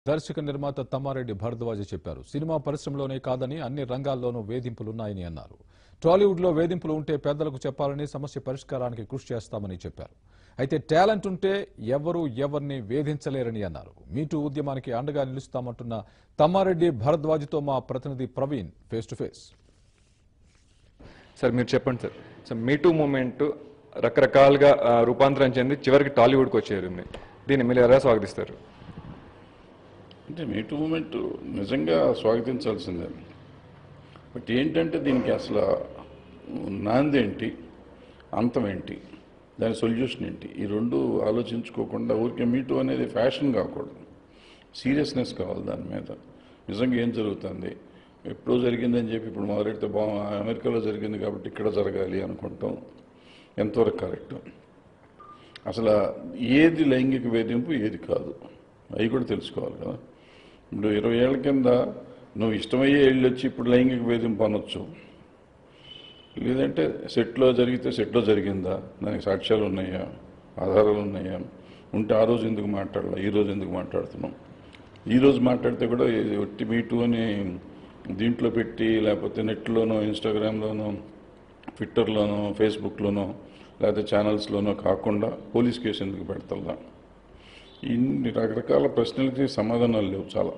దర్శక నిర్మాత తమ్మారెడ్డి భరద్వాజ చెప్పారు సినిమా పరిశ్రమలోనే కాదని అన్ని రంగాల్లోనూ వేధింపులున్నాయని అన్నారు టాలీవుడ్లో వేధింపులు ఉంటే పెద్దలకు చెప్పాలని సమస్య పరిష్కారానికి కృషి చేస్తామని చెప్పారు అయితే టాలెంట్ ఉంటే ఎవరూ ఎవరిని వేధించలేరని అన్నారు మీటూ ఉద్యమానికి అండగా నిలుస్తామంటున్న తమ్మారెడ్డి భరద్వాజ్తో మా ప్రతినిధి Praveen face to face sir మీరు చెప్పండి సార్ సో మీటూ మూమెంట్ రకరకాలుగా ఆ, రూపాంతరం చెంది చివరికి టాలీవుడ్కి వచ్చేరింది దీన్ని మీరు ఎలా స్వాగతిస్తారు అంటే మీటూ మూమెంట్ నిజంగా స్వాగతించాల్సిందే బట్ ఏంటంటే దీనికి అసలు నాందేంటి అంతం ఏంటి దాని సొల్యూషన్ ఏంటి ఈ రెండు ఆలోచించుకోకుండా ఊరికే మీటూ అనేది ఫ్యాషన్ కాకూడదు సీరియస్నెస్ కావాలి దాని మీద నిజంగా ఏం జరుగుతుంది ఎప్పుడో జరిగిందని చెప్పి ఇప్పుడు మొదలెడితే బా అమెరికాలో జరిగింది కాబట్టి ఇక్కడ జరగాలి అనుకుంటాం ఎంతవరకు కరెక్ట్ అసలు ఏది లైంగిక వేధింపు ఏది కాదు అవి కూడా తెలుసుకోవాలి కదా ఇప్పుడు ఇరవై ఏళ్ళ కింద నువ్వు ఇష్టమయ్యే ఏళ్ళు వచ్చి ఇప్పుడు లైంగిక వేధింపు అనొచ్చు లేదంటే సెట్లో జరిగితే సెట్లో జరిగిందా దానికి సాక్ష్యాలు ఉన్నాయా ఆధారాలు ఉన్నాయా ఉంటే ఆ రోజు ఎందుకు మాట్లాడాలి ఈ రోజు ఎందుకు మాట్లాడుతున్నాం ఈ రోజు మాట్లాడితే కూడా ఇది ఒట్టి మీటు అని దీంట్లో పెట్టి లేకపోతే నెట్లోనో ఇన్స్టాగ్రామ్లోనో ట్విట్టర్లోనో ఫేస్బుక్లోనో లేకపోతే ఛానల్స్లోనో కాకుండా పోలీస్ కేసు ఎందుకు పెడతా ఇన్ని రకరకాల ప్రశ్నలకి సమాధానాలు లేవు చాలా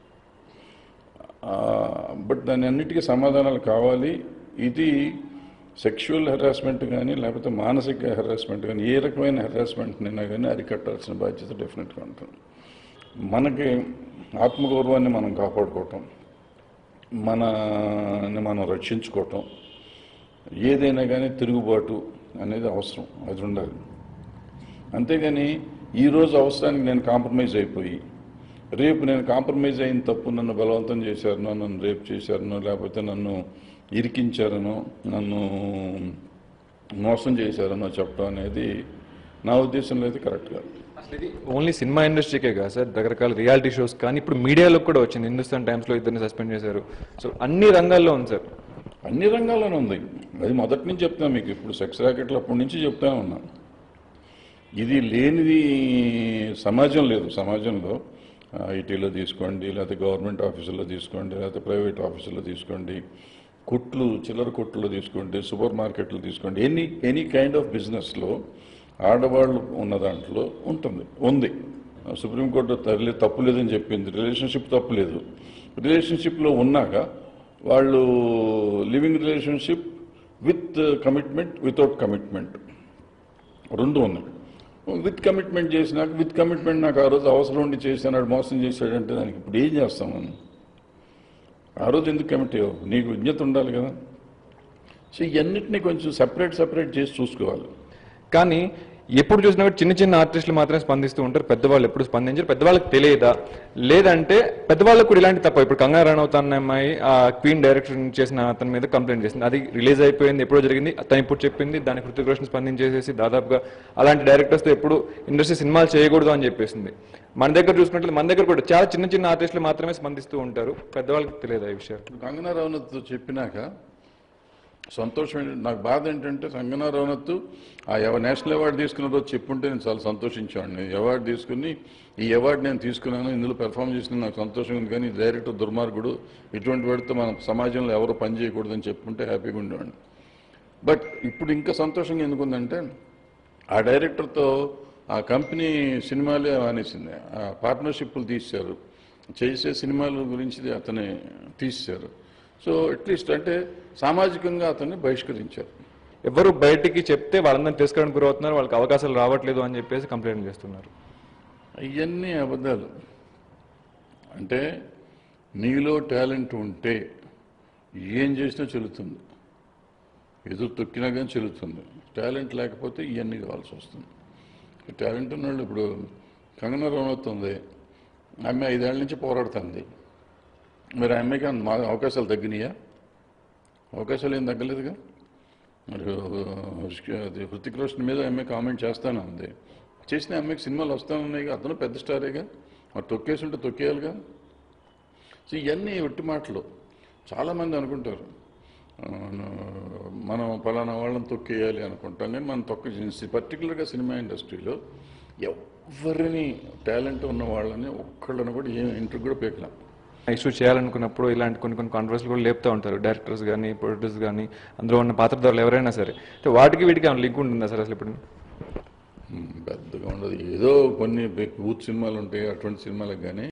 బట్ దాని అన్నిటికీ సమాధానాలు కావాలి ఇది సెక్షువల్ హెరాస్మెంట్ కానీ లేకపోతే మానసిక హెరాస్మెంట్ కానీ ఏ రకమైన హెరాస్మెంట్నైనా కానీ అరికట్టాల్సిన బాధ్యత డెఫినెట్గా ఉంటుంది మనకి ఆత్మగౌరవాన్ని మనం కాపాడుకోవటం మనని మనం రక్షించుకోవటం ఏదైనా కానీ తిరుగుబాటు అనేది అవసరం అది ఉండాలి అంతేగాని ఈరోజు అవసరానికి నేను కాంప్రమైజ్ అయిపోయి రేపు నేను కాంప్రమైజ్ అయిన తప్పు నన్ను బలవంతం చేశారనో నన్ను రేపు చేశారనో లేకపోతే నన్ను ఇరికించారనో నన్ను మోసం చేశారనో చెప్పడం అనేది నా ఉద్దేశంలో అయితే కరెక్ట్ కాదు అసలు ఇది ఓన్లీ సినిమా ఇండస్ట్రీకే కాదు సార్ రకరకాల రియాలిటీ షోస్ కానీ ఇప్పుడు మీడియాలో కూడా వచ్చింది హిందుస్థాన్ టైమ్స్లో ఇద్దరిని సస్పెండ్ చేశారు సో అన్ని రంగాల్లో ఉంది సార్ అన్ని రంగాల్లోనూ ఉంది అది మొదటి నుంచి చెప్తాను మీకు ఇప్పుడు సెక్స్ ర్యాకెట్లు అప్పటి నుంచి చెప్తానే ఉన్నాను ఇది లేనిది సమాజం లేదు సమాజంలో ఐటీలో తీసుకోండి లేకపోతే గవర్నమెంట్ ఆఫీసుల్లో తీసుకోండి లేకపోతే ప్రైవేట్ ఆఫీసుల్లో తీసుకోండి కొట్లు చిల్లర కొట్లు తీసుకోండి సూపర్ మార్కెట్లు తీసుకోండి ఎనీ ఎనీ కైండ్ ఆఫ్ బిజినెస్లో ఆడవాళ్ళు ఉన్న దాంట్లో ఉంటుంది ఉంది సుప్రీంకోర్టు తల్లి తప్పు లేదని చెప్పింది రిలేషన్షిప్ తప్పు లేదు రిలేషన్షిప్లో ఉన్నాక వాళ్ళు living relationship with commitment without commitment రెండు ఉన్నాయి విత్ కమిట్మెంట్ చేసినాక విత్ కమిట్మెంట్ నాకు ఆ రోజు అవసరం ఉండి చేశాడు మోసం చేశాడంటే దానికి ఇప్పుడు ఏం చేస్తాం మనం ఆ రోజు ఎందుకు కమిట్ అయ్యావు నీకు విజ్ఞత ఉండాలి కదా సో ఇవన్నిటినీ కొంచెం సెపరేట్ సెపరేట్ చేసి చూసుకోవాలి కానీ ఎప్పుడు చూసినా కూడా చిన్న చిన్న ఆర్టిస్టులు మాత్రమే స్పందిస్తూ ఉంటారు పెద్దవాళ్ళు ఎప్పుడు స్పందించారు పెద్దవాళ్ళకి తెలియదా లేదంటే పెద్దవాళ్ళకు కూడా ఇలాంటి తప్ప ఇప్పుడు కంగారు రనౌత్ అన్న అమ్మాయి ఆ క్వీన్ డైరెక్షన్ చేసిన అతని మీద కంప్లైంట్ చేసింది అది రిలీజ్ అయిపోయింది ఎప్పుడో జరిగింది తను ఇప్పుడు చెప్పింది దానికి హృతిక్ రోషన్ స్పందించేసేసి దాదాపుగా అలాంటి డైరెక్టర్స్తో ఎప్పుడు ఇండస్ట్రీ సినిమాలు చేయకూడదు అని చెప్పేసింది మన దగ్గర చూసుకున్నట్లయితే మన దగ్గర కూడా చాలా చిన్న చిన్న ఆర్టిస్టులు మాత్రమే స్పందిస్తూ ఉంటారు పెద్దవాళ్ళకి తెలియదు ఈ విషయాలు కంగనా రౌనత్ చెప్పినాక సంతోషం ఏంటంటే నాకు బాధ ఏంటంటే కంగనా రౌనత్ ఆ ఎవ నేషనల్ అవార్డు తీసుకున్న రోజు చెప్పుంటే నేను చాలా సంతోషించాను అవార్డు తీసుకుని ఈ అవార్డు నేను తీసుకున్నాను ఇందులో పెర్ఫామ్ చేసిన నాకు సంతోషం ఉంది కానీ ఈ డైరెక్టర్ దుర్మార్గుడు ఇటువంటి వాడితో మన సమాజంలో ఎవరు పని చేయకూడదని చెప్పుంటే హ్యాపీగా ఉండేవాడిని బట్ ఇప్పుడు ఇంకా సంతోషంగా ఎందుకుందంటే ఆ డైరెక్టర్తో ఆ కంపెనీ సినిమాలే మానేసింది ఆ పార్ట్నర్షిప్లు తీశారు చేసే సినిమాల గురించి అతని తీశారు సో అట్లీస్ట్ అంటే సామాజికంగా అతన్ని బహిష్కరించారు ఎవరు బయటికి చెప్తే వాళ్ళందరినీ తిరస్కరణకు గురవుతున్నారు వాళ్ళకి అవకాశాలు రావట్లేదు అని చెప్పేసి కంప్లైంట్ చేస్తున్నారు ఇవన్నీ అబద్ధాలు అంటే నీలో టాలెంట్ ఉంటే ఏం చేసినా చెల్లుతుంది ఎదురు తొక్కినా కానీ చెల్లుతుంది టాలెంట్ లేకపోతే ఇవన్నీ కావాల్సి వస్తుంది టాలెంట్ ఉన్నవాళ్ళు ఇప్పుడు కంగనా రనౌత్ ఉంది ఆమె ఐదేళ్ల నుంచి పోరాడుతుంది మరి ఆ అమ్మాయికి మా అవకాశాలు తగ్గినాయా అవకాశాలు ఏం తగ్గలేదుగా మరి హృష్- అది హృతిక్ రోషన్ మీద అమ్మాయి కామెంట్ చేస్తానే ఉంది చేసిన అమ్మాయికి సినిమాలు వస్తానే ఉన్నాయిగా అతను పెద్ద స్టారేగా మరి తొక్కేసి ఉంటే తొక్కేయాలిగా సో ఇవన్నీ ఒట్టి మాటలు చాలామంది అనుకుంటారు ఆ, మనం పలానా వాళ్ళని తొక్కేయాలి అనుకుంటాం కానీ మనం తొక్క పర్టికులర్గా సినిమా ఇండస్ట్రీలో ఎవరిని టాలెంట్ ఉన్న వాళ్ళని ఒక్కళ్ళని కూడా ఏం ఇంటర్వ్యూ కూడా పీకలేం ఇష్యూ చేయాలనుకున్నప్పుడు ఇలాంటి కొన్ని కొన్ని కాంట్రవర్సీలు కూడా లేపుతూ ఉంటారు డైరెక్టర్స్ కానీ ప్రొడ్యూసర్స్ కానీ అందులో ఉన్న పాత్రధారులు ఎవరైనా సరే అంటే వాటికి వీటికి ఏమైనా లింక్ ఉంటుందా సార్ అసలు ఇప్పుడు ఉమ్, పెద్దగా ఉండదు ఏదో కొన్ని యూత్ సినిమాలు ఉంటాయి అటువంటి సినిమాలకు కానీ